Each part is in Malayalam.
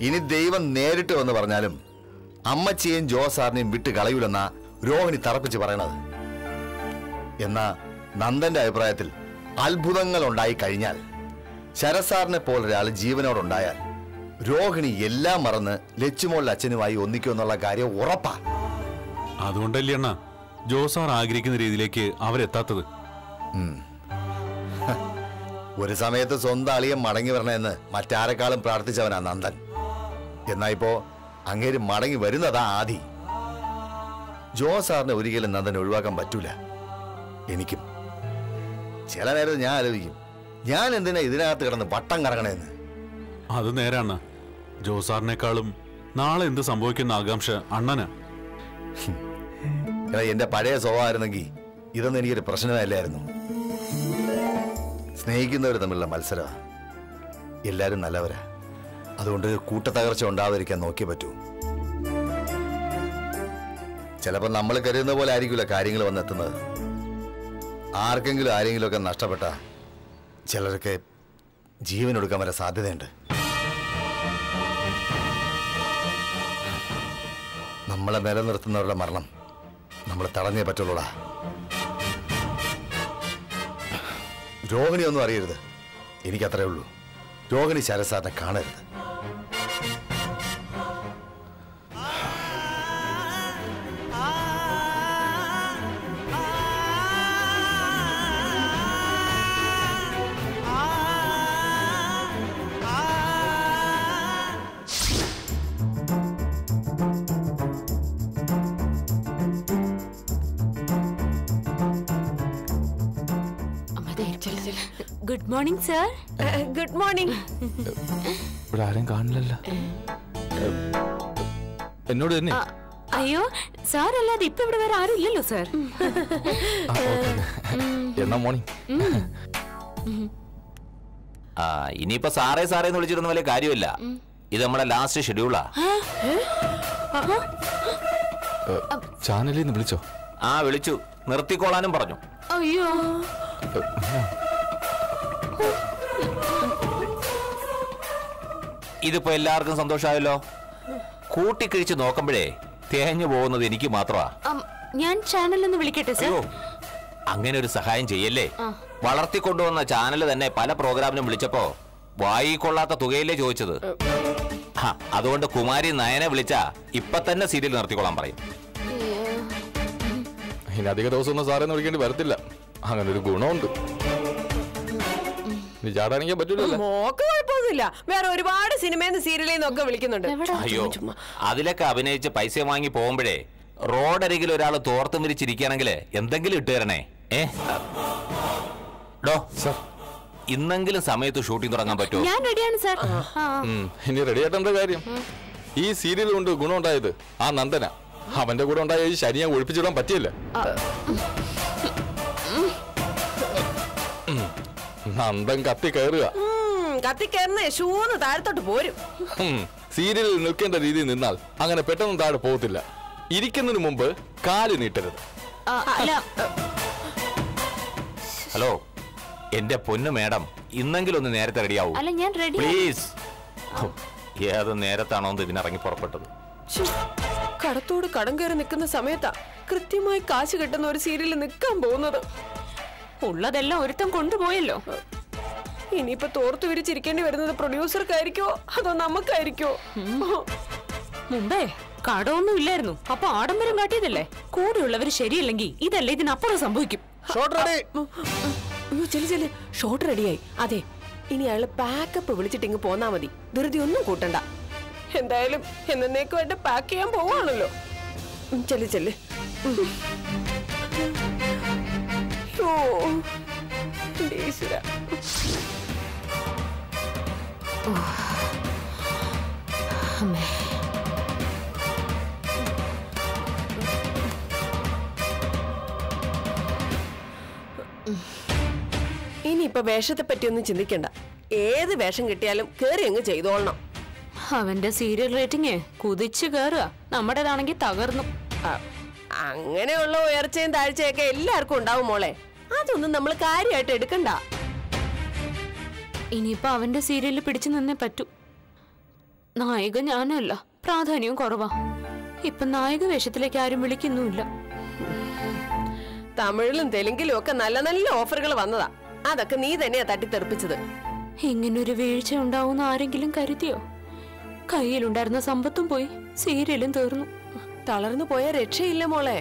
ഇനി ദൈവം നേരിട്ട് വന്ന് പറഞ്ഞാലും അമ്മച്ചിയെയും ജോസാറിനെയും വിട്ട് കളയൂലെന്നാ രോഹിണി തറപ്പിച്ച് പറയണത് എന്നാ നന്ദന്റെ അഭിപ്രായത്തിൽ അത്ഭുതങ്ങൾ ഉണ്ടായി കഴിഞ്ഞാൽ ശരസാറിനെ പോലൊരാൾ ജീവനോടുണ്ടായാൽ രോഹിണി എല്ലാം മറന്ന് ലച്ചുമോളുടെ അച്ഛനുമായി ഒന്നിക്കുമെന്നുള്ള കാര്യം ഉറപ്പാ അതുകൊണ്ടല്ലേ അണ്ണ ജോസാർ ആഗ്രഹിക്കുന്ന രീതിയിലേക്ക് അവരെത്താത്തത് ഒരു സമയത്ത് സ്വന്തം അളിയൻ മടങ്ങി വരണമെന്ന് മറ്റാരെക്കാളും പ്രാർത്ഥിച്ചവനാ നന്ദൻ എന്നാ ഇപ്പോ അങ്ങേര് മടങ്ങി വരുന്നതാ ആദി ജോ സാറിനെ ഒരിക്കലും നന്ദൻ ഒഴിവാക്കാൻ പറ്റൂല എനിക്കും ചില നേരത്ത് ഞാൻ ആലോചിക്കും ഞാൻ എന്തിനാ ഇതിനകത്ത് കിടന്ന് വട്ടം കറങ്ങണേന്ന് അത് നേരാണ് ജോസാറിനേക്കാളും നാളെ എന്ത് സംഭവിക്കുന്ന ആകാംക്ഷ അണ്ണനാ എടാ, എന്റെ പഴയ സ്വഭാവമായിരുന്നെങ്കിൽ ഇതൊന്നും എനിക്കൊരു പ്രശ്നമല്ലായിരുന്നു സ്നേഹിക്കുന്നവർ തമ്മിലുള്ള മത്സരമാ എല്ലാരും നല്ലവരാ അതുകൊണ്ട് കൂട്ടത്തകർച്ച ഉണ്ടാവാതിരിക്കാൻ നോക്കിയേ പറ്റൂ ചിലപ്പോൾ നമ്മൾ കരുതുന്ന പോലെ ആയിരിക്കില്ല കാര്യങ്ങൾ വന്നെത്തുന്നത് ആർക്കെങ്കിലും ആരെങ്കിലുമൊക്കെ നഷ്ടപ്പെട്ട ചിലർക്ക് ജീവനൊടുക്കാൻ വരെ സാധ്യതയുണ്ട് നമ്മളെ നിലനിർത്തുന്നവരുടെ മരണം നമ്മൾ തടഞ്ഞേ പറ്റുള്ളൂടാ രോഹിണി ഒന്നും അറിയരുത് എനിക്കത്രേ ഉള്ളൂ രോഹിണി ശരസാറിനെ കാണരുത് good morning sir good morning ഇവിടെ ആരും കാണില്ലല്ലോ എന്നോട് തന്നെ അയ്യോ സാർ അല്ലാതെ ഇപ്പൊ ഇവിടെ വേറെ ആരും ഇല്ലല്ലോ സർ എന്നാ മോർണിംഗ് ആ ഇനിയിപ്പോ സാറേ സാറേ എന്ന് വിളിച്ചിരുന്ന വലിയ കാര്യമില്ല ഇത് നമ്മുടെ ലാസ്റ്റ് ഷെഡ്യൂളാ ചാനലിൽ നിന്ന് വിളിച്ചോ ആ വിളിച്ചു നിർത്തിക്കോളാനും പറഞ്ഞു അയ്യോ ഇതിപ്പോ എല്ലാവർക്കും സന്തോഷമായല്ലോ കൂട്ടിക്കിഴിച്ച് നോക്കുമ്പോഴേ തേഞ്ഞു പോകുന്നത് എനിക്ക് മാത്രമാ അം, ഞാൻ ചാനലൊന്ന് വിളിക്കട്ടെ സർ അയ്യോ അങ്ങനെ ഒരു സഹായം ചെയ്യല്ലേ വളർത്തിക്കൊണ്ടുവന്ന ചാനൽ തന്നെ പല പ്രോഗ്രാമിനും വിളിച്ചപ്പോ വായി കൊള്ളാത്ത തുകയിലേ ചോദിച്ചത് ആ, അതുകൊണ്ട് കുമാരി നയനെ വിളിച്ചാ ഇപ്പൊ തന്നെ സീരിയൽ നിർത്തിക്കൊള്ളാൻ പറയും ഇനി അധിക ദിവസമൊന്നും സാറേന്ന് വിളിക്കേണ്ടി വരത്തില്ല അങ്ങനെ ഒരു ഗുണമുണ്ട് നീ ചാടാനിക്കാൻ പറ്റൂലല്ലോ മോക്ക് കുഴപ്പമൊന്നുമില്ല വേറെ ഒരുപാട് സിനിമയിൽ സീരിയലിൽ നിന്നൊക്കെ വിളിക്കുന്നുണ്ട് അയ്യോ അതിലൊക്കെ അഭിനയിച്ച് പൈസ വാങ്ങി പോകുമ്പോഴേ റോഡരികിൽ ഒരാൾ തോർത്തും വിരിച്ചിരിക്കുകയാണെങ്കിൽ എന്തെങ്കിലും ഇട്ട് തരണേ ഏ ഡോ ഇന്നെങ്കിലും സമയത്ത് ഷൂട്ടിംഗ് തുടങ്ങാൻ പറ്റുമോ ഞാൻ റെഡിയാണ് സർ ഉം, ഇനി റെഡി ആയിട്ട് എന്താ കാര്യം ഈ സീരിയൽ കൊണ്ട് ഗുണമുണ്ടായത് ആ നന്ദന അവന്റെ കൂടെ ഉണ്ടായ ഈ ശനിയെ ഒഴിപ്പിച്ചിടാൻ പറ്റിയില്ല ഉം, നന്ദൻ കത്തി കയറുക ഉം, കത്തിക്കയറുന്ന ഷൂന്ന് താഴത്തോട്ട് പോരും ഉം, സീരിയലിൽ നിൽക്കേണ്ട രീതിയിൽ നിന്നാൽ അങ്ങനെ പെട്ടെന്ന് താഴെ പോകത്തില്ല ഇരിക്കുന്നതിന് മുമ്പ് കാല് നീട്ടരുത് ആ, അല്ല ഹലോ എന്റെ പൊന്നു മേഡം ഇന്നെങ്കിലും ഒന്ന് നേരത്തെ റെഡിയാവൂ അല്ല ഞാൻ റെഡി പ്ലീസ് ഏത് നേരത്താണോ എന്ന് ഇതിനിറങ്ങി പുറപ്പെട്ടത് ശ്ശോ, കടത്തോട് കടം കയറി നിൽക്കുന്ന സമയത്താ കൃത്യമായി കാശ് കിട്ടുന്ന ഒരു സീരിയൽ നിൽക്കാൻ പോകുന്നത് ഉള്ളതെല്ലാം ഒരുത്തം കൊണ്ടുപോയല്ലോ ഇനിയിപ്പോ തോർത്തു വിരിച്ചിരിക്കേണ്ടി വരുന്നത് പ്രൊഡ്യൂസർക്കായിരിക്കോ അതോ നമുക്കായിരിക്കോ മുമ്പേ കടമൊന്നും ഇല്ലായിരുന്നു അപ്പൊ ആഡംബരം കാട്ടിയതല്ലേ കൂടെയുള്ളവര് ശരിയല്ലെങ്കിൽ ഇതല്ലേ ഇതിനപ്പുറം സംഭവിക്കും അയ്യോ, ചെല്ലു ചെല്ലു ഷോട്ട് റെഡിയായി അതെ ഇനി അയാള് പാക്കപ്പ് വിളിച്ചിട്ട് ഇങ്ങ് പോന്നാ മതി ധൃതി ഒന്നും കൂട്ടണ്ട എന്തായാലും എന്നേക്കുമായിട്ട് പാക്ക് ചെയ്യാൻ പോവാണല്ലോ ഉം, ചെല്ലു ചെല്ലു ഉം. അയ്യോ, എന്റെ ഈശ്വരാ. ഇനിയിപ്പൊ വേഷത്തെ പറ്റിയൊന്നും ചിന്തിക്കണ്ട ഏത് വേഷം കിട്ടിയാലും കേറി അങ്ങ് ചെയ്തോളണം അവന്റെ സീരിയൽ റേറ്റിംഗ് കുതിച്ചു കയറുക നമ്മുടേതാണെങ്കിൽ തകർന്നു അ- അങ്ങനെയുള്ള ഉയർച്ചയും താഴ്ചയൊക്കെ എല്ലാവർക്കും ഉണ്ടാവും മോളെ അതൊന്നും നമ്മൾ കാര്യമായിട്ട് എടുക്കണ്ട ഇനിയിപ്പോ അവന്റെ സീരിയലിൽ പിടിച്ചു നിന്നേ പറ്റൂ നായിക ഞാനല്ല പ്രാധാന്യവും കുറവാ ഇപ്പൊ നായിക വേഷത്തിലേക്ക് ആരും വിളിക്കുന്നുമില്ല തമിഴിലും തെലുങ്കിലും ഒക്കെ നല്ല നല്ല ഓഫറുകൾ വന്നതാ അതൊക്കെ നീ തന്നെയാ തട്ടിത്തെറിപ്പിച്ചത് ഇങ്ങനൊരു വീഴ്ച ഉണ്ടാവുന്ന ആരെങ്കിലും കരുതിയോ കയ്യിലുണ്ടായിരുന്ന സമ്പത്തും പോയി സീരിയലും തീർന്നു തളർന്നു പോയ രക്ഷയില്ല മോളെ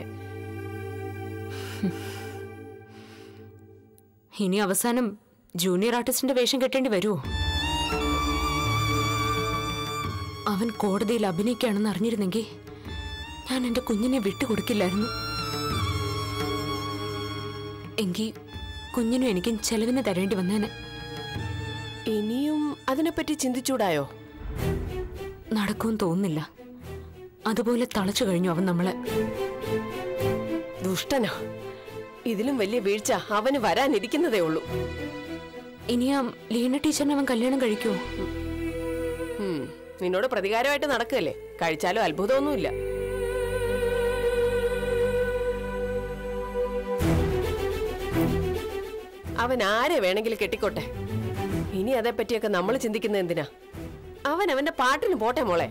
ഇനി അവസാനം ജൂനിയർ ആർട്ടിസ്റ്റിന്റെ വേഷം കെട്ടേണ്ടി വരുമോ അവൻ കോടതിയിൽ അഭിനയിക്കുകയാണെന്ന് അറിഞ്ഞിരുന്നെങ്കിൽ ഞാൻ എന്റെ കുഞ്ഞിനെ വിട്ടുകൊടുക്കില്ലായിരുന്നു എങ്കിൽ കുഞ്ഞിനും എനിക്കും ചെലവിന് തരേണ്ടി വന്നേനെ ഇനിയും അതിനെപ്പറ്റി ചിന്തിച്ചൂടായോ നടക്കുമെന്ന് തോന്നുന്നില്ല അതുപോലെ തളച്ചു കഴിഞ്ഞു അവൻ നമ്മളെ ദുഷ്ടനാ ഇതിലും വലിയ വീഴ്ച അവന് വരാനിരിക്കുന്നതേ ഉള്ളൂ ഇനി ആ ലീന ടീച്ചറിനെ അവൻ കല്യാണം കഴിക്കുമോ ഉം, നിന്നോട് പ്രതികാരമായിട്ട് നടക്കല്ലേ കഴിച്ചാലും അത്ഭുതമൊന്നുമില്ല അവൻ ആരെ വേണമെങ്കിലും കെട്ടിക്കോട്ടെ ഇനി അതേപ്പറ്റിയൊക്കെ നമ്മൾ ചിന്തിക്കുന്നത് എന്തിനാ അവൻ അവന്റെ പാട്ടിന് പോട്ടെ മോളെ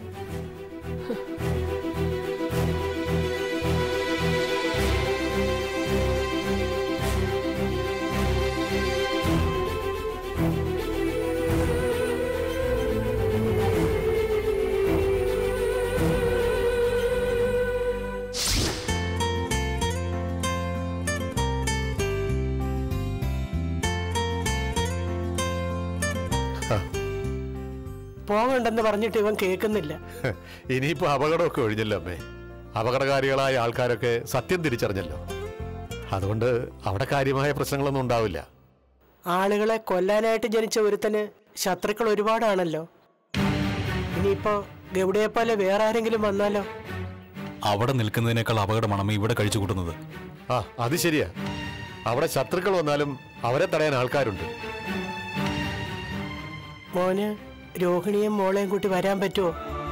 പോകണ്ടെന്ന് പറഞ്ഞിട്ട് ഇവൻ കേൾക്കുന്നില്ല ഇനിയിപ്പോ അപകടമൊക്കെ ഒഴിഞ്ഞല്ലോ അമ്മേ അപകടകാരികളായ ആൾക്കാരൊക്കെ സത്യം തിരിച്ചറിഞ്ഞല്ലോ അതുകൊണ്ട് അവിടെ കാര്യമായ പ്രശ്നങ്ങളൊന്നും ഉണ്ടാവില്ല ആളുകളെ കൊല്ലാനായിട്ട് ജനിച്ച ഒരുത്തന് ശത്രുക്കൾ ഒരുപാടാണല്ലോ ഇനിയിപ്പോ ഗൗഡയെ പോലെ വേറെ ആരെങ്കിലും വന്നാലോ അവിടെ നിൽക്കുന്നതിനേക്കാൾ അപകടമാണ് ഇവിടെ കഴിച്ചു കൂട്ടുന്നത് ആ അത് ശരിയാ അവിടെ ശത്രുക്കൾ വന്നാലും അവരെ തടയാൻ ആൾക്കാരുണ്ട് മോന് രോഹിണിയും മോളെയും കൂട്ടി വരാൻ പറ്റുമോ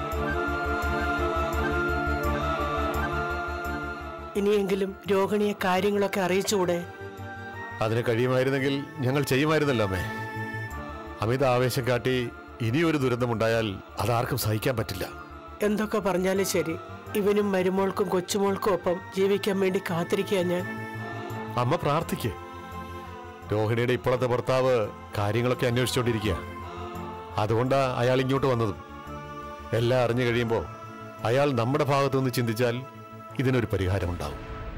ഇനിയെങ്കിലും രോഹിണിയെ കാര്യങ്ങളൊക്കെ അറിയിച്ചുകൂടെ അതിന് കഴിയുമായിരുന്നെങ്കിൽ ഞങ്ങൾ ചെയ്യുമായിരുന്നല്ലോ അമ്മേ അമിത ആവേശം കാട്ടി ഇനിയൊരു ദുരന്തമുണ്ടായാൽ അതാർക്കും സഹിക്കാൻ പറ്റില്ല എന്തൊക്കെ പറഞ്ഞാലും ശരി ഇവനും മരുമോൾക്കും കൊച്ചുമോൾക്കും ഒപ്പം ജീവിക്കാൻ വേണ്ടി കാത്തിരിക്കുക ഞാൻ അമ്മ പ്രാർത്ഥിക്ക് രോഹിണിയുടെ ഇപ്പോഴത്തെ ഭർത്താവ് കാര്യങ്ങളൊക്കെ അന്വേഷിച്ചുകൊണ്ടിരിക്കുക അതുകൊണ്ടാ അയാൾ ഇങ്ങോട്ട് വന്നതും എല്ലാം അറിഞ്ഞു കഴിയുമ്പോൾ അയാൾ നമ്മുടെ ഭാഗത്തു നിന്ന് ചിന്തിച്ചാൽ ഇതിനൊരു പരിഹാരമുണ്ടാവും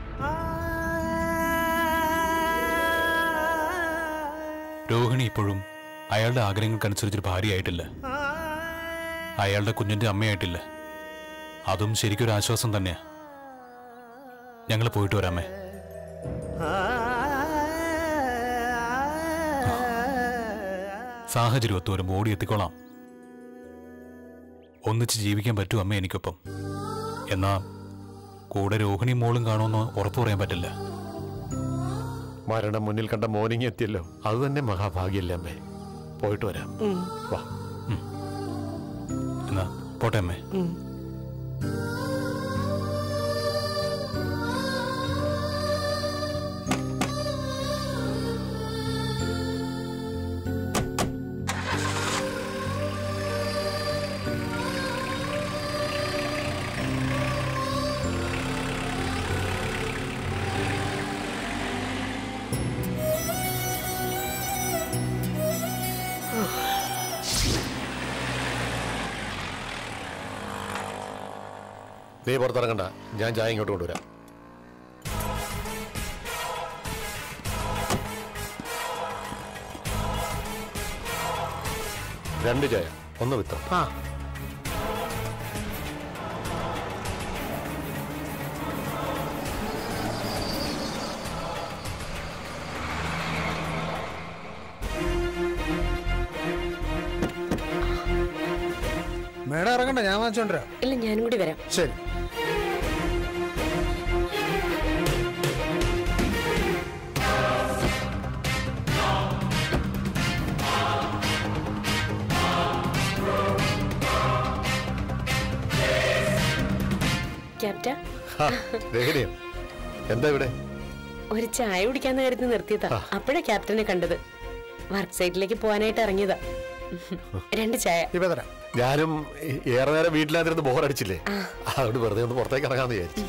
രോഹിണി ഇപ്പോഴും അയാളുടെ ആഗ്രഹങ്ങൾക്കനുസരിച്ചൊരു ഭാര്യയായിട്ടില്ല അയാളുടെ കുഞ്ഞിന്റെ അമ്മയായിട്ടില്ല അതും ശരിക്കൊരു ആശ്വാസം തന്നെയാ ഞങ്ങൾ പോയിട്ട് വരാമേ സാഹചര്യം ഒത്തു വരുമ്പോൾ ഓടി എത്തിക്കോളാം ഒന്നിച്ച് ജീവിക്കാൻ പറ്റും അമ്മ എനിക്കൊപ്പം എന്നാ കൂടെ രോഹിണി മോളും കാണുമെന്ന് ഉറപ്പു പറയാൻ പറ്റില്ല മരണം മുന്നിൽ കണ്ട മോർണിംഗ് എത്തിയല്ലോ അത് തന്നെ മഹാഭാഗ്യല്ലേ അമ്മേ പോയിട്ട് വരാം വാ എന്നാ പോട്ടെ അമ്മേ നീ പുറത്തിറങ്ങണ്ട ഞാൻ ചായ ഇങ്ങോട്ട് കൊണ്ടുവരാം രണ്ട് ചായ ഒന്ന് വിത്തോ ആ മേഡം ഇറങ്ങണ്ട ഞാൻ വാങ്ങിച്ചോണ്ടിരാം ഇല്ല ഞാനും കൂടി വരാം ശരി ക്യാപ്റ്റ ഹാ, രോഹിണിയോ എന്താ ഇവിടെ ഒരു ചായ കുടിക്കാന്ന് കരുതി നിർത്തിയതാ അപ്പോഴാ ക്യാപ്റ്റനെ കണ്ടത് വർക്ക് സൈറ്റിലേക്ക് പോകാനായിട്ട് ഇറങ്ങിയതാ രണ്ട് ചായ ഇപ്പൊ തരാം ഞാനും ഈ- ഏറെ നേരം വീട്ടിനകത്തിരുന്ന് ബോറടിച്ചില്ലേ അതുകൊണ്ട് വെറുതെ ഒന്ന് പുറത്തേക്ക് ഇറങ്ങാന്ന് വിചാരിച്ചു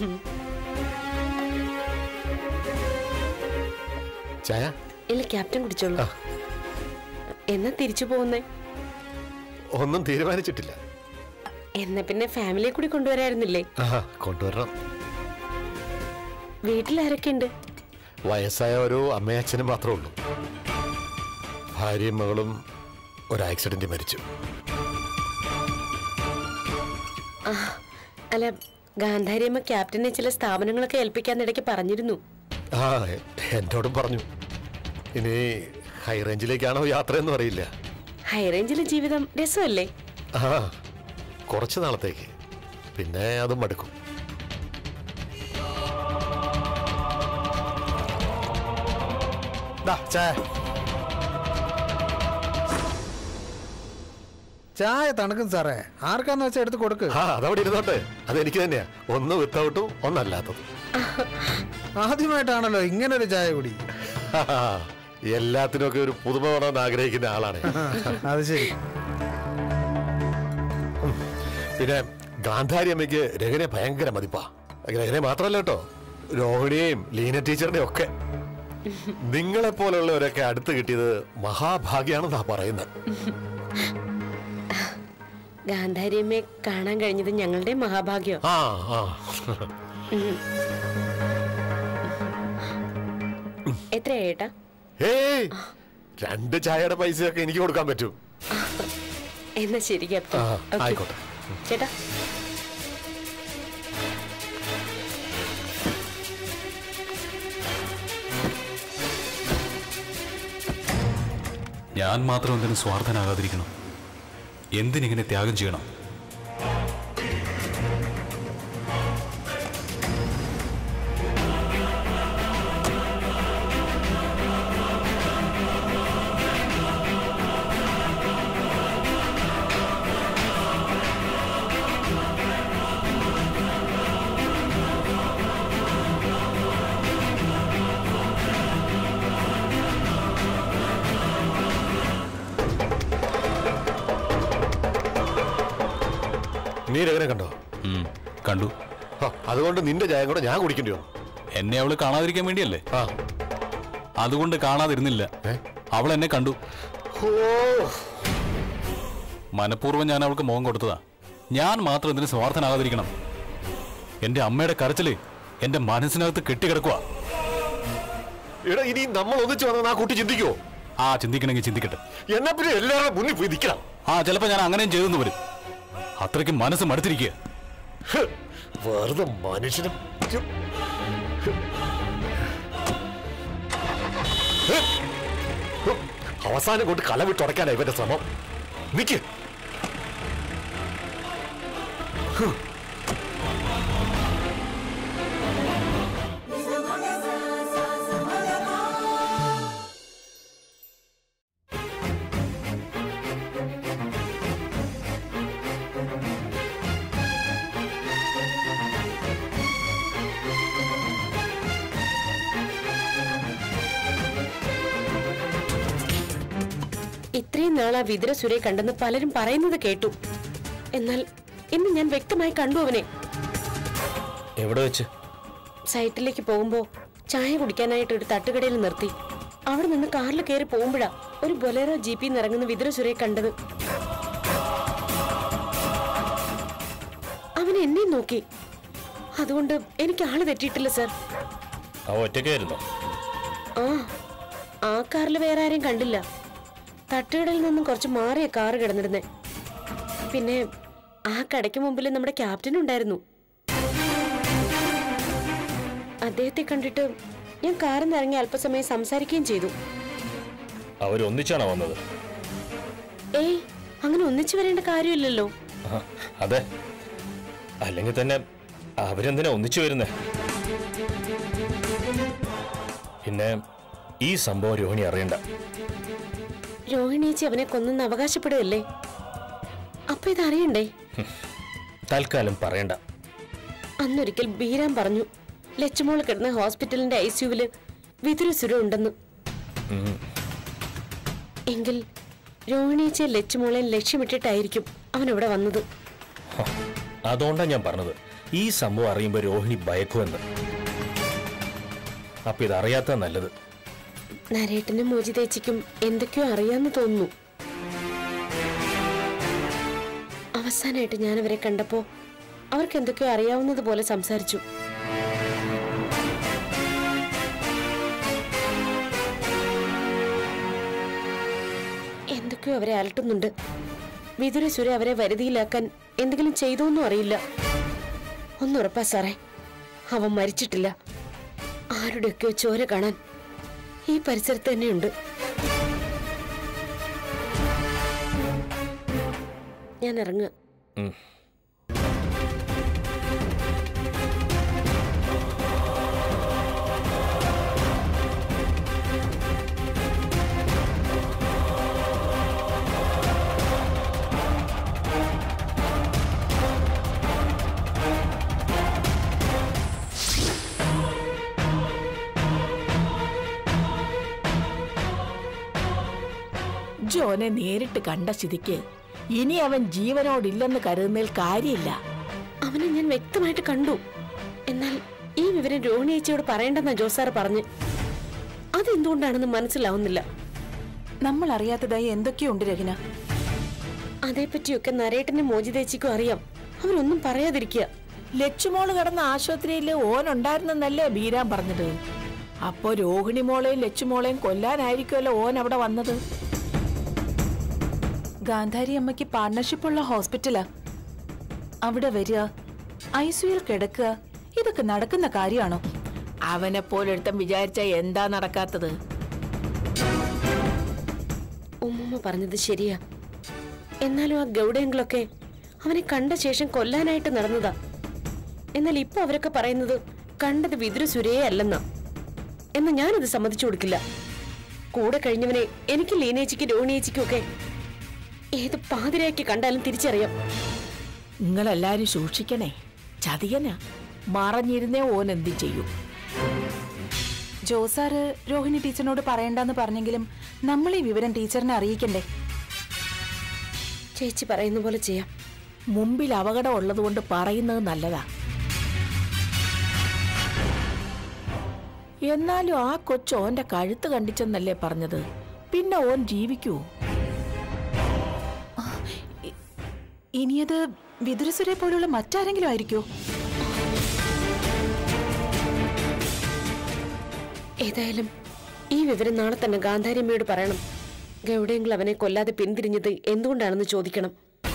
ചായ ഇല്ല ക്യാപ്റ്റൻ കുടിച്ചോളൂ എന്നാ തിരിച്ചു പോകുന്നേ ഒന്നും തീരുമാനിച്ചിട്ടില്ല എന്നാ പിന്നെ ഫാമിലിയെ കൂടി കൊണ്ടുവരായിരുന്നില്ലേ ആ കൊണ്ടുവരണം വീട്ടിൽ ആരൊക്കെ ഉണ്ട് വയസ്സായ ഒരു അമ്മയച്ഛനും മാത്രമേ ഉള്ളൂ ഭാര്യയും മകളും ഒരു ആക്സിഡന്റ് മരിച്ചു അല്ല ഗാന്ധാരിയമ്മ ക്യാപ്റ്റനെ ചില സ്ഥാപനങ്ങളൊക്കെ ഏൽപ്പിക്കാൻ ഇടയ്ക്ക് പറഞ്ഞിരുന്നു ആ എ- എന്നോടും പറഞ്ഞു ഇനി ഹൈ റേഞ്ചിലേക്കാണോ യാത്രയെന്നും അറിയില്ല ഹൈ റേഞ്ചിലെ ജീവിതം രസമല്ലേ ആ കുറച്ച് നാളത്തേക്ക് പിന്നെ അതും മടുക്കും ദാ, ചായ ചായ തണുക്കും സാറേ ആർക്കാന്ന് വെച്ചാൽ എടുത്ത് കൊടുക്ക് ആ അതവിടെ ഇരുന്നോട്ടെ അതെനിക്ക് തന്നെയാ ഒന്ന് വിത്തൗട്ടും ഒന്നല്ലാത്തതും ആദ്യമായിട്ടാണല്ലോ ഇങ്ങനൊരു ചായ കുടി എല്ലാത്തിനൊക്കെ ഒരു പുതുമ വേണമെന്ന് ആഗ്രഹിക്കുന്ന ആളാണ് അത് ശരി പിന്നെ ഗാന്ധാരി അമ്മയ്ക്ക് രഹനെ ഭയങ്കര മതിപ്പാ രഹനെ മാത്രമല്ല കേട്ടോ രോഹിണിയെയും ലീന ടീച്ചറിനെയും ഒക്കെ നിങ്ങളെ പോലുള്ളവരൊക്കെ അടുത്ത് കിട്ടിയത് മഹാഭാഗ്യാണെന്നാ പറയുന്നത് ഗാന്ധാരിയമ്മയെ കാണാൻ കഴിഞ്ഞത് ഞങ്ങളുടെ മഹാഭാഗ്യം ആ ആ എത്രയാ ഏട്ടാ ഏയ് രണ്ട് ചായയുടെ പൈസയൊക്കെ എനിക്ക് കൊടുക്കാൻ പറ്റും എന്നാ ശരി ക്യാപ്റ്റൻ ആ, ഓക്കേ. ആയിക്കോട്ടെ. ചേട്ടാ ഞാൻ മാത്രം എന്തിനു സ്വാർത്ഥനാകാതിരിക്കണം എന്തിനിങ്ങനെ ത്യാഗം ചെയ്യണം നീ രഹനെ കണ്ടോ ഉം, കണ്ടു ആ, അതുകൊണ്ട് നിന്റെ ചായ കൂടെ ഞാൻ കുടിക്കേണ്ടി വന്നു എന്നെ അവള് കാണാതിരിക്കാൻ വേണ്ടിയല്ലേ ആ അതുകൊണ്ട് കാണാതിരുന്നില്ല ഏ? അവൾ എന്നെ കണ്ടു ഓ മനഃപൂർവ്വം ഞാൻ അവൾക്ക് മുഖം കൊടുത്തതാ ഞാൻ മാത്രം ഇതിന് സ്വാർത്ഥനാകാതിരിക്കണം എന്റെ അമ്മയുടെ കരച്ചില് എന്റെ മനസ്സിനകത്ത് കെട്ടിക്കിടക്കുക എടാ ഇനി നമ്മൾ ഒന്നിച്ചു വന്നാൽ ആ കുട്ടി ചിന്തിക്കുവോ ആ ചിന്തിക്കണമെങ്കിൽ ചിന്തിക്കട്ടെ എന്നാ പിന്നെ എല്ലാവരുടെ മുന്നിൽ പോയി നിൽക്കണം ആ ചിലപ്പോ ഞാൻ അങ്ങനെയും ചെയ്തെന്ന് വരും അത്രയ്ക്ക് മനസ്സ് മടുത്തിരിക്കുക ഹ്, വെറുതെ മനുഷ്യനും ഹ്, ഹ്, അവസാനം കൊണ്ട് കലവിട്ടുടക്കാനാ ഇവന്റെ ശ്രമം നിക്ക് ഹ്. ഇത്രയും നാൾ ആ വിതുര സുരയെ കണ്ടെന്ന് പലരും പറയുന്നത് കേട്ടു എന്നാൽ ഇന്ന് ഞാൻ വ്യക്തമായി കണ്ടു അവനെ എവിടെ വെച്ച് സൈറ്റിലേക്ക് പോകുമ്പോ ചായ കുടിക്കാനായിട്ട് ഒരു തട്ടുകടയിൽ നിർത്തി അവിടെ നിന്ന് കാറിൽ കയറി പോകുമ്പോഴാ ഒരു ബൊലേറോ ജീപ്പിൽ നിന്ന് ഇറങ്ങുന്ന വിതുര സുരയെ കണ്ടത് അവൻ എന്നെയും നോക്കി അതുകൊണ്ട് എനിക്ക് ആള് തെറ്റിയിട്ടില്ല സർ അവ ഒറ്റയ്ക്കായിരുന്നു ആ ആ കാറിൽ വേറെ ആരെയും കണ്ടില്ല തട്ടുകടയിൽ നിന്നും കുറച്ച് മാറിയ കാറ് കിടന്നിരുന്നേ പിന്നെ ആ കടയ്ക്ക് മുമ്പിൽ നമ്മുടെ ക്യാപ്റ്റൻ ഉണ്ടായിരുന്നു അദ്ദേഹത്തെ കണ്ടിട്ട് ഞാൻ കാറിൽ നിന്ന് ഇറങ്ങി അല്പസമയം സംസാരിക്കുകയും ചെയ്തു അവരൊന്നിച്ചാണോ വന്നത് ഏയ് അങ്ങനെ ഒന്നിച്ചു വരേണ്ട കാര്യമില്ലല്ലോ അതെ അല്ലെങ്കിൽ തന്നെ അവരെന്തിനാ ഒന്നിച്ചു വരുന്നേ പിന്നെ ഈ സംഭവം രോഹിണി അറിയണ്ട രോഹിണീച്ചി അവനെ കൊന്നെന്ന് അവകാശപ്പെടുകയല്ലേ അപ്പൊ ഇതറിയണ്ടേ തൽക്കാലം പറയണ്ട അന്നൊരിക്കൽ ബീരാൻ പറഞ്ഞു ലച്ചുമോൾ കിടന്ന ഹോസ്പിറ്റലിന്റെ ഐ സിയുവില് വിതുര സുര ഉണ്ടെന്ന് ഉം. എങ്കിൽ രോഹിണിയച്ചെ ലച്ചുമോളെ ലക്ഷ്യമിട്ടിട്ടായിരിക്കും അവൻ ഇവിടെ വന്നത് അതുകൊണ്ടാണ് ഞാൻ പറഞ്ഞത് ഈ സംഭവം അറിയുമ്പോൾ രോഹിണി ഭയക്കുമെന്ന് അപ്പൊ ഇതറിയാത്ത നല്ലത് നരേട്ടനും മോചിതേച്ചിക്കും എന്തൊക്കെയോ അറിയാന്ന് തോന്നുന്നു അവസാനമായിട്ട് ഞാൻ അവരെ കണ്ടപ്പോ അവർക്ക് എന്തൊക്കെയോ അറിയാവുന്നത് പോലെ സംസാരിച്ചു എന്തൊക്കെയോ അവരെ അലട്ടുന്നുണ്ട് വിതുര സുര അവരെ വരുതിയിലാക്കാൻ എന്തെങ്കിലും ചെയ്തോന്നും അറിയില്ല ഒന്നുറപ്പാ സാറേ അവൻ മരിച്ചിട്ടില്ല ആരുടെയൊക്കെയോ ചോര കാണാൻ ഈ പരിസരത്ത് തന്നെയുണ്ട് ഞാൻ ഇറങ്ങുക ഉം. ജോനെ നേരിട്ട് കണ്ട സ്ഥിതിക്ക് ഇനി അവൻ ജീവനോടില്ലെന്ന് കരുതുന്നതിൽ കാര്യമില്ല അവനെ ഞാൻ വ്യക്തമായിട്ട് കണ്ടു എന്നാൽ ഈ വിവരം രോഹിണി ചേച്ചിയോട് പറയേണ്ടെന്നാ ജോസാർ പറഞ്ഞ് അതെന്തുകൊണ്ടാണെന്ന് മനസ്സിലാവുന്നില്ല നമ്മൾ അറിയാത്തതായി എന്തൊക്കെയുണ്ട് രഹന അതേപ്പറ്റിയൊക്കെ നരേട്ടനും മോചിതേച്ചിക്കും അറിയാം അവരൊന്നും പറയാതിരിക്കുക ലച്ചുമോള് കിടന്ന ആശുപത്രിയിൽ ഓൻ ഉണ്ടായിരുന്നെന്നല്ലേ ബീരാൻ പറഞ്ഞത് അപ്പോ രോഹിണി മോളെയും ലച്ചുമോളെയും കൊല്ലാനായിരിക്കുമല്ലോ ഓൻ അവിടെ വന്നത് ഗാന്ധാരി അമ്മയ്ക്ക് പാർട്ണർഷിപ്പ് ഉള്ള ഹോസ്പിറ്റലാ അവിടെ വരിക ഐ സിയുയിൽ കിടക്കുക ഇതൊക്കെ നടക്കുന്ന കാര്യമാണോ അവനെ പോലൊരുത്തൻ വിചാരിച്ച എന്താ നടക്കാത്തത് ഉമ്മുമ്മ പറഞ്ഞത് ശരിയാ എന്നാലും ആ ഗൗഡയങ്ങളൊക്കെ അവനെ കണ്ട ശേഷം കൊല്ലാനായിട്ട് നടന്നതാ എന്നാൽ ഇപ്പൊ അവരൊക്കെ പറയുന്നത് കണ്ടത് വിതുര സുരയെ അല്ലെന്നാ എന്നാ ഞാനത് സമ്മതിച്ചു കൊടുക്കില്ല കൂടെ കഴിഞ്ഞവനെ എനിക്ക് ലീനേച്ചിക്കും രോഹിണിയേച്ചിക്കും ഒക്കെ ഏത് പാതിരയ്ക്ക് കണ്ടാലും തിരിച്ചറിയാം നിങ്ങളെല്ലാരും സൂക്ഷിക്കണേ ചതിയനാ മറഞ്ഞിരുന്നേ ഓൻ എന്ത് ചെയ്യും ജോസാറ് രോഹിണി ടീച്ചറിനോട് പറയണ്ടെന്ന് പറഞ്ഞെങ്കിലും നമ്മൾ ഈ വിവരം ടീച്ചറിനെ അറിയിക്കണ്ടേ ചേച്ചി പറയുന്ന പോലെ ചെയ്യാം മുമ്പിൽ അപകടം ഉള്ളതുകൊണ്ട് പറയുന്നത് നല്ലതാ എന്നാലും ആ കൊച്ചു ഓന്റെ കഴുത്ത് കണ്ടിച്ചെന്നല്ലേ പറഞ്ഞത് പിന്നെ ഓൻ ജീവിക്കൂ ഇനിയത് വിതുരസുരെ പോലുള്ള മറ്റാരെങ്കിലും ആയിരിക്കോ ഏതായാലും ഈ വിവരം നാളെ തന്നെ ഗാന്ധാരിയമ്മയോട് പറയണം ഗൗഡയെങ്കിൽ അവനെ കൊല്ലാതെ പിന്തിരിഞ്ഞത് എന്തുകൊണ്ടാണെന്ന് ചോദിക്കണം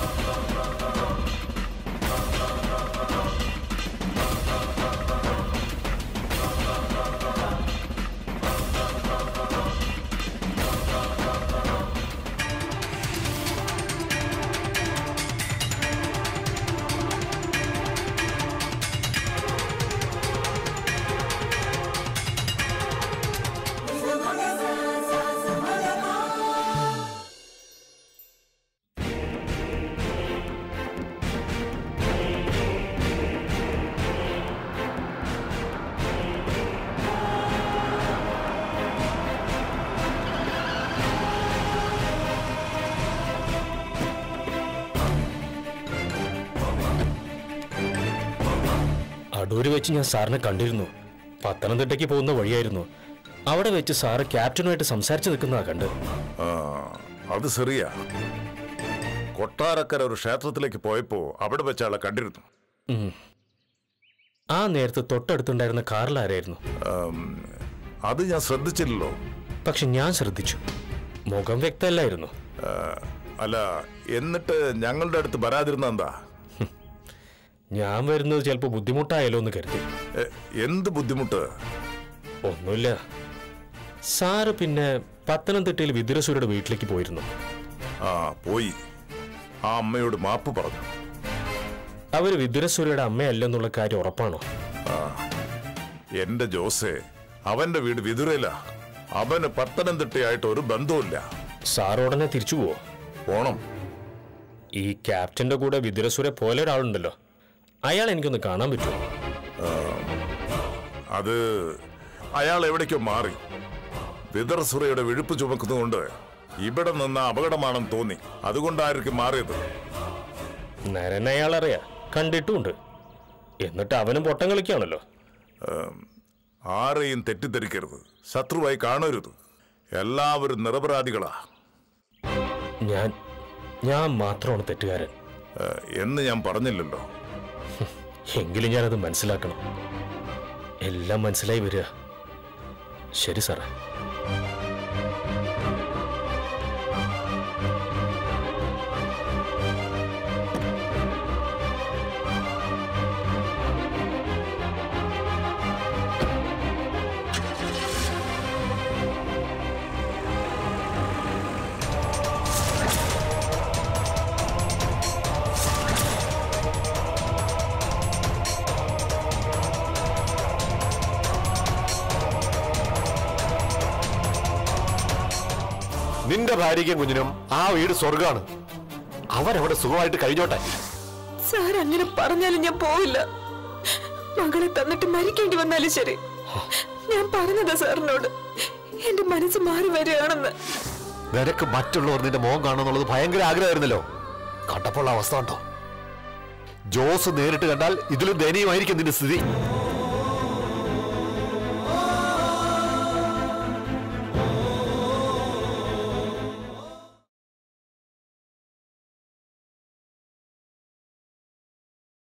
അടൂര് വെച്ച് ഞാൻ സാറിനെ കണ്ടിരുന്നു പത്തനംതിട്ടയ്ക്ക് പോകുന്ന വഴിയായിരുന്നു അവിടെ വെച്ച് സാറ് ക്യാപ്റ്റനുമായിട്ട് സംസാരിച്ചു നിൽക്കുന്നതാ കണ്ട് ആ, അത് ശരിയാ കൊട്ടാരക്കര ഒരു ക്ഷേത്രത്തിലേക്ക് പോയപ്പോ അവിടെ വെച്ച് ആളെ കണ്ടിരുന്നു ഉം. ആ നേരത്ത് തൊട്ടടുത്തുണ്ടായിരുന്ന കാറിലാരായിരുന്നു ആം, അത് ഞാൻ ശ്രദ്ധിച്ചില്ലല്ലോ പക്ഷെ ഞാൻ ശ്രദ്ധിച്ചു മുഖം വ്യക്തമല്ലായിരുന്നു ആ, അല്ല എന്നിട്ട് ഞങ്ങളുടെ അടുത്ത് വരാതിരുന്ന എന്താ ഞാൻ വരുന്നത് ചിലപ്പോൾ ബുദ്ധിമുട്ടായാലോ എന്ന് കരുതി എ, എന്ത് ബുദ്ധിമുട്ട് ഒന്നുമില്ല സാറ് പിന്നെ പത്തനംതിട്ടയിൽ വിതുരസൂരുടെ വീട്ടിലേക്ക് പോയിരുന്നു ആ പോയി ആ അമ്മയോട് മാപ്പ് പറഞ്ഞു അവര് വിതുരസൂര്യയുടെ അമ്മയല്ലെന്നുള്ള കാര്യം ഉറപ്പാണോ ആ എന്റെ ജോസെ അവന്റെ വീട് വിതുരയില അവന് പത്തനംതിട്ടയായിട്ട് ഒരു ബന്ധവുമില്ല സാർ ഉടനെ തിരിച്ചു പോവോ പോണം ഈ ക്യാപ്റ്റന്റെ കൂടെ വിതുരസൂരെ പോലെ ഒരാളുണ്ടല്ലോ അയാൾ എനിക്കൊന്ന് കാണാൻ പറ്റുമോ അത് അയാൾ എവിടേക്കോ മാറി വിതർസുറയുടെ വിഴുപ്പ് ചുമക്കുന്നതുകൊണ്ട് ഇവിടെ നിന്ന അപകടമാണെന്ന് തോന്നി അതുകൊണ്ടായിരിക്കും മാറിയത് നരൻ അയാളറിയാ കണ്ടിട്ടുമുണ്ട് എന്നിട്ട് അവനും പൊട്ടം കളിക്കുകയാണല്ലോ ഏം, ആരെയും തെറ്റിദ്ധരിക്കരുത് ശത്രുവായി കാണരുത് എല്ലാവരും നിരപരാധികളാ ഞാൻ ഞാൻ മാത്രമാണ് തെറ്റുകാരൻ ഏ, എന്ന് ഞാൻ പറഞ്ഞില്ലല്ലോ എങ്കിലും ഞാനത് മനസ്സിലാക്കണം എല്ലാം മനസ്സിലായി വരിക ശരി സാറേ നിന്റെ ഭാര്യയ്ക്കും കുഞ്ഞിനും ആ വീട് സ്വർഗമാണ് അവരവിടെ സുഖമായിട്ട് കഴിഞ്ഞോട്ടെ സാർ അങ്ങനെ പറഞ്ഞാലും ഞാൻ പോവില്ല മകളെ തന്നിട്ട് മരിക്കേണ്ടി വന്നാലും ശരി ഞാൻ പറഞ്ഞതാ സാറിനോട് എന്റെ മനസ്സ് മാറി വരികയാണെന്ന് നിനക്ക് മറ്റുള്ളവർ നിന്റെ മോഹം കാണുന്നുള്ളത് ഭയങ്കര ആഗ്രഹമായിരുന്നല്ലോ കണ്ടപ്പോൾ അവസ്ഥ ഉണ്ടോ ജോസ് നേരിട്ട് കണ്ടാൽ ഇതിലും ദയനീയമായിരിക്കും നിന്റെ സ്ഥിതി